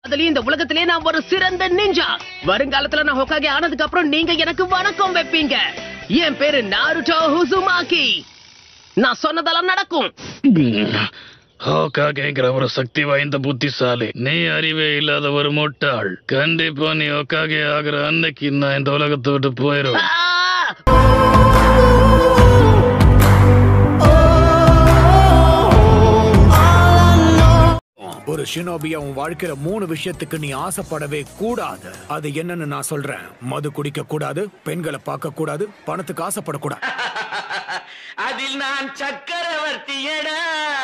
அதுலயும் இந்த உலகத்திலே நான் ஒரு சிறந்த நிஞ்சா வருங்காலத்துல நான் ஹொக்காகே ஆனதுக்கு அப்புறம் நீங்க எனக்கு வணக்கம் வைப்பீங்க என் பேரு நாருட்டோ ஹுசுமாக்கி நான் சொன்னதெல்லாம் நடக்கும் ஹோக்காகேங்கிற ஒரு சக்தி வாய்ந்த புத்திசாலி நீ அறிவே இல்லாத ஒரு முட்டாள் கண்டிப்பா நீ ஹோக்காகே ஆகிற அன்னைக்கு நான் இந்த உலகத்தை விட்டு போயிரும் ஆ! ஒரு ஷினோபியா உன் வாழ்க்கையில மூணு விஷயத்துக்கு நீ ஆசைப்படவே கூடாது அது என்னன்னு நான் சொல்றேன் மது குடிக்க கூடாது பெண்களை பார்க்க கூடாது பணத்துக்கு ஆசைப்படக்கூடாது அதில் நான் சக்கரவர்த்தியடா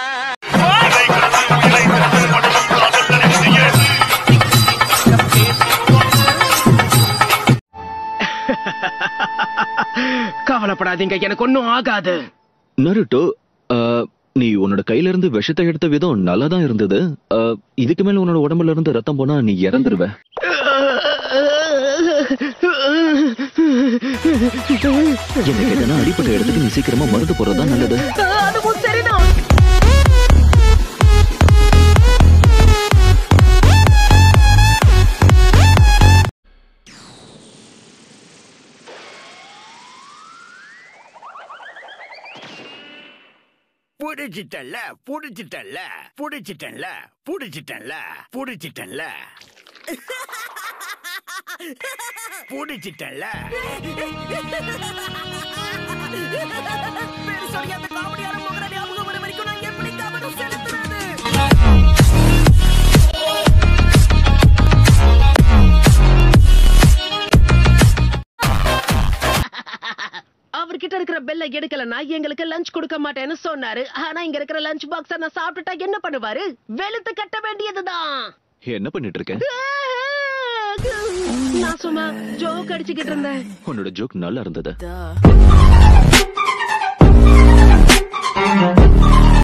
கவலைப்படாதீங்க எனக்கு ஒண்ணும் ஆகாது நருட்டோ ஆ, நீ உன்னோட கையில இருந்து விஷத்தை எடுத்த விதம் நல்லா தான் இருந்தது ஆ, இதுக்கு மேல உன்னோட உடம்புல இருந்து ரத்தம் போனா நீ இறந்துருவ என்ன கேட்டனா அடிப்பட்ட இடத்துக்கு நீ சீக்கிரமா மருந்து போடுறதுதான் நல்லது அதுவும் சரிதான் புடிச்சிட்டல்ல புடிச்சிட்டல்ல புடிச்சிட்டல்ல புடிச்சிட்டல்ல புடிச்சிட்டல்ல புடிச்சிட்டல்ல அவர்கிட்ட இருக்கிற பெல்ல எடுக்கலன்னா எங்களுக்கு லஞ்ச் கொடுக்க மாட்டேன்னு சொன்னாரு ஆனா இங்க இருக்கிற லஞ்ச் பாக்ஸ நான் சாப்பிட்டுட்டா என்ன பண்ணுவாரு வெளுத்து கட்ட வேண்டியதுதான் என்ன பண்ணிட்டு இருக்க நான் சும்மா ஜோக் அடிச்சுக்கிட்டு இருந்தேன் உன்னோட ஜோக் நல்லா இருந்தது